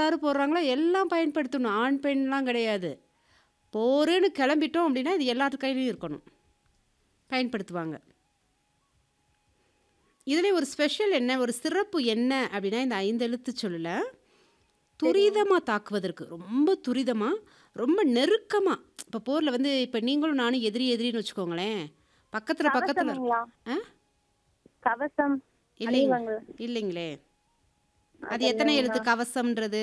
யார் போடுறாங்களோ எல்லாம் பயன்படுத்தணும் ஆண் பெண்லாம் கிடையாது போருன்னு கிளம்பிட்டோம் அப்படின்னா இது எல்லாத்து கையிலையும் இருக்கணும் பயன்படுத்துவாங்க இதுல ஒரு ஸ்பெஷல் என்ன ஒரு சிறப்பு என்ன அப்படின்னா இந்த ஐந்து எழுத்து சொல்லல துரிதமாக தாக்குவதற்கு ரொம்ப துரிதமாக ரொம்ப நெருக்கமாக இப்போ போரில் வந்து இப்போ நீங்களும் நானும் எதிரி எதிரின்னு வச்சுக்கோங்களேன் பக்கத்தில் பக்கத்தில் கவசம்ங்களா ஆ கவசம் இல்லைங்க அணிவாங்க. இல்லைங்களே அது எத்தனை எழுத்து கவசம்ன்றது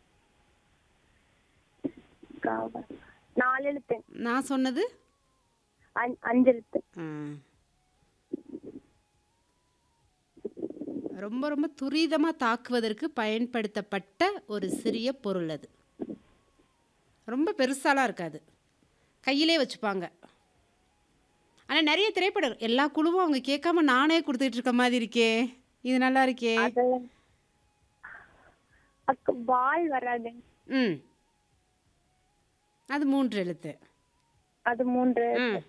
கவ- நாலு எழுத்து நான் சொன்னது அஞ்- அஞ்சு எழுத்து ஆ. ரொம்ப ரொம்ப துரிதமாக தாக்குவதற்கு பயன்படுத்தப்பட்ட ஒரு சிறிய பொருள் அது ரொம்ப பெருசாலாம் இருக்காது கையிலே வச்சுப்பாங்க ஆனால் நிறைய திரைப்படம் எல்லா குழுவும் அவங்க கேட்காம நானே கொடுத்துட்டு இருக்க மாதிரி இருக்கே இது நல்லா இருக்கே அது அக்கு பால் வராது ம் அது மூன்று எழுத்து அது மூன்று ம்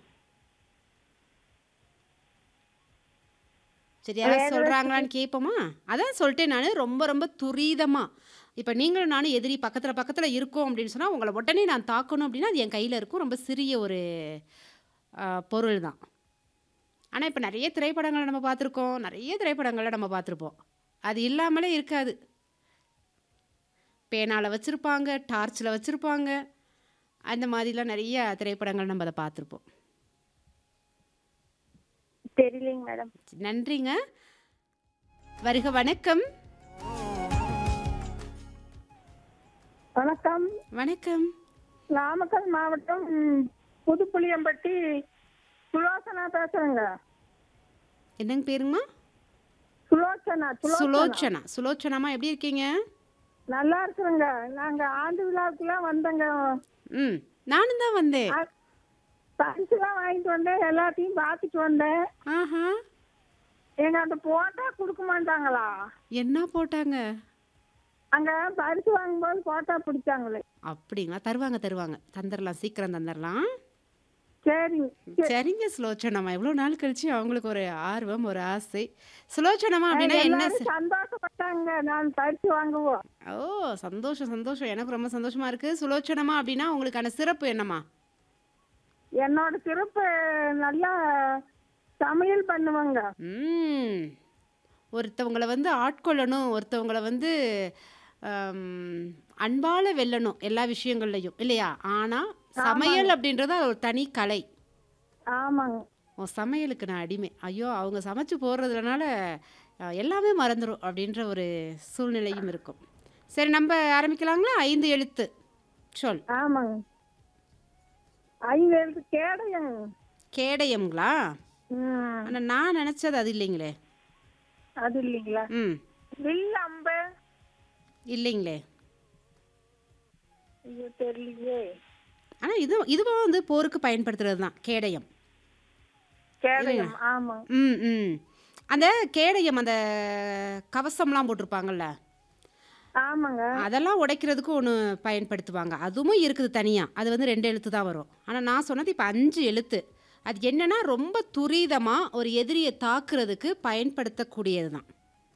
சரி யாராவது சொல்கிறாங்களான்னு கேட்போமா அதான் சொல்லிட்டேன் நான் ரொம்ப ரொம்ப துரிதமாக இப்போ நீங்களும் நானும் எதிரி பக்கத்தில் பக்கத்தில் இருக்கோம் அப்படின்னு சொன்னால் உங்களை உடனே நான் தாக்கணும் அப்படின்னா அது என் கையில் இருக்கும் ரொம்ப சிறிய ஒரு ஆ, பொருள் தான் ஆனால் இப்போ நிறைய திரைப்படங்களை நம்ம பார்த்துருக்கோம் நிறைய திரைப்படங்களை நம்ம பார்த்துருப்போம் அது இல்லாமலே இருக்காது பேனாவில் வச்சுருப்பாங்க டார்ச்சில் வச்சுருப்பாங்க அந்த மாதிரிலாம் நிறைய திரைப்படங்கள் நம்ம அதை பார்த்துருப்போம் தெரியலைங்க மேடம் நன்றிங்க வருக வணக்கம் வணக்கம் வணக்கம் நாமக்கல் மாவட்டம் புதுப்புளியம்பட்டி சுலோசனா பேசுறேங்க என்னங்க பேருங்கம்மா சுலோச்சனா சுலோ சுலோச்சனா சுலோச்சனாமா எப்படி இருக்கீங்க நல்லா இருக்கிறேங்க நாங்க ஆண்டு விழாவுக்குலாம் வந்தோங்க ம் நானும் தான் வந்தேன் அ- பரிசுலாம் வாங்கிட்டு வந்தேன் எல்லாத்தையும் பார்த்துட்டு வந்தேன் ஆஹா எங்க அந்த போட்டா கொடுக்க மாட்டாங்களா என்ன போட்டாங்க அங்க பரிசு வாங்கும்போது போட்டா பிடிச்சாங்களே அப்படிங்களா தருவாங்க தருவாங்க தந்துடலாம் சீக்கிரம் தந்துடலாம் சரிங்க சரிங்க சுலோச்சனம்மா எவ்வளோ நாள் கழிச்சு அவங்களுக்கு ஒரு ஆர்வம் ஒரு ஆசை சுலோச்சனமா அப்படின்னா என்ன எல்லாரும் சி- சந்தோஷப்பட்டாங்க நான் பரிசு வாங்குவோம் ஓ சந்தோஷம் சந்தோஷம் எனக்கு ரொம்ப சந்தோஷமா இருக்கு சுலோச்சனமா அப்படின்னா உங்களுக்கான சிறப்பு என்னம்மா என்னோட சிறப்பு நல்லா சமையல் பண்ணுவாங்க ம் ஒருத்தவங்களை வந்து ஆட்கொள்ளணும் ஒருத்தவங்களை வந்து ஆம், அன்பால வெல்லணும் எல்லா விஷயங்கள்லையும் இல்லையா ஆனால் சமையல் அப்படின்றது அது ஒரு தனி கலை ஆமாங்க உன் சமையலுக்கு நான் அடிமை ஐயோ அவங்க சமைச்சு போடுறதுனால அஹ், எல்லாமே மறந்துடும் அப்படின்ற ஒரு சூழ்நிலையும் இருக்கும் சரி நம்ம ஆரம்பிக்கலாங்களா ஐந்து எழுத்து சொல் ஆமாங்க ஐந்து எழுத்து கேடையங்க கேடயம்ங்களா ம் ஆனால் நான் நினச்சது அது இல்லைங்களே அது இல்லைங்களா ம் வில் அம்பு இல்லைங்களே ஐயோ தெரியலையே ஆனால் இது இதுவும் வந்து போருக்கு பயன்படுத்துறது தான் கேடயம் கேடயம் ஆமாங்க ம் ம் அந்த கேடயம் அந்த கவசம்லாம் போட்டிருப்பாங்கல்ல ஆமாங்க அதெல்லாம் உடைக்கிறதுக்கு ஒன்று பயன்படுத்துவாங்க அதுவும் இருக்குது தனியாக அது வந்து ரெண்டு எழுத்து தான் வரும் ஆனால் நான் சொன்னது இப்போ அஞ்சு எழுத்து அது என்னன்னா ரொம்ப துரிதமாக ஒரு எதிரியை தாக்குறதுக்கு பயன்படுத்தக்கூடியது தான்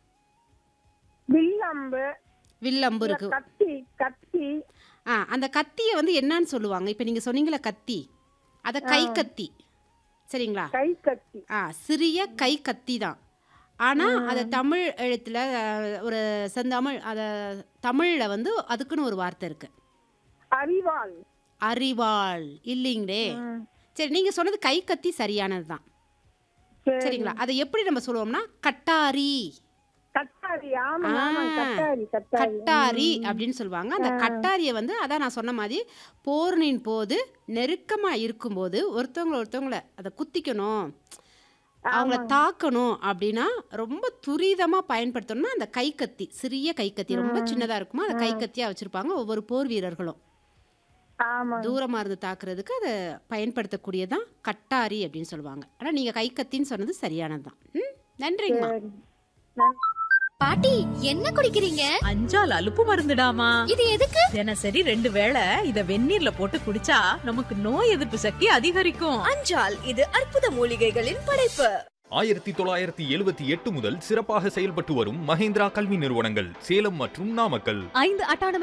வில் அம்பு வில்லம்பு இருக்கு கத்தி கத்தி ஆ அந்த கத்தியை வந்து என்னன்னு சொல்லுவாங்க இப்போ நீங்கள் சொன்னீங்களே கத்தி அதை கை கத்தி சரிங்களா கை கத்தி ஆ சிறிய கை கத்தி தான் ஆனால் அதை தமிழ் எழுத்தில் ஒரு செந்தமிழ் அதை தமிழில் வந்து அதுக்குன்னு ஒரு வார்த்தை இருக்கு அறிவாள் அறிவாள் இல்லைங்களே ம். சரி நீங்கள் சொன்னது கை கத்தி சரியானது தான் சரி சரிங்களா அதை எப்படி நம்ம சொல்லுவோம்னா கட்டாரி கட்டாரி ஆமாங்க ஆ. ஆமாங்க கட்டாரி கட்டாரி கட்டாரி அப்படின்னு சொல்லுவாங்க அந்த கட்டாரியை வந்து அதான் நான் சொன்ன மாதிரி போரின் போது நெருக்கமாக இருக்கும்போது ஒருத்தவங்கள ஒருத்தவங்கள அதை குத்திக்கணும் அவங்கள தாக்கணும் அப்படின்னா ரொம்ப துரிதமாக பயன்படுத்தணும்னா அந்த கைக்கத்தி சிறிய கைக்கத்தி ரொம்ப சின்னதாக இருக்குமா அந்த கைக்கத்தியாக வச்சுருப்பாங்க ஒவ்வொரு போர் வீரர்களும் ஆமாங்க தூரமாக இருந்து தாக்குறதுக்கு அதை பயன்படுத்தக்கூடியதான் கட்டாரி அப்படின்னு சொல்லுவாங்க ஆனால் நீங்கள் கைக்கத்தின்னு சொன்னது சரியானது தான் ம் நன்றிங்கம்மா சரி நன்றி. பாட்டி என்ன குடிக்கிறீங்க அஞ்சால் அலுப்பு மருந்துடாமா இது எதுக்கு தினசரி ரெண்டு வேளை இத வெந்நீர்ல போட்டு குடிச்சா நமக்கு நோய் எதிர்ப்பு சக்தி அதிகரிக்கும் அஞ்சால் இது அற்புத மூலிகைகளின் படைப்பு ஆயிரத்தி தொள்ளாயிரத்தி எழுபத்தி எட்டு முதல் சிறப்பாக செயல்பட்டு வரும் மஹேந்திரா கல்வி நிறுவனங்கள் சேலம் மற்றும் நாமக்கல் ஐந்து அட்டானமஸ்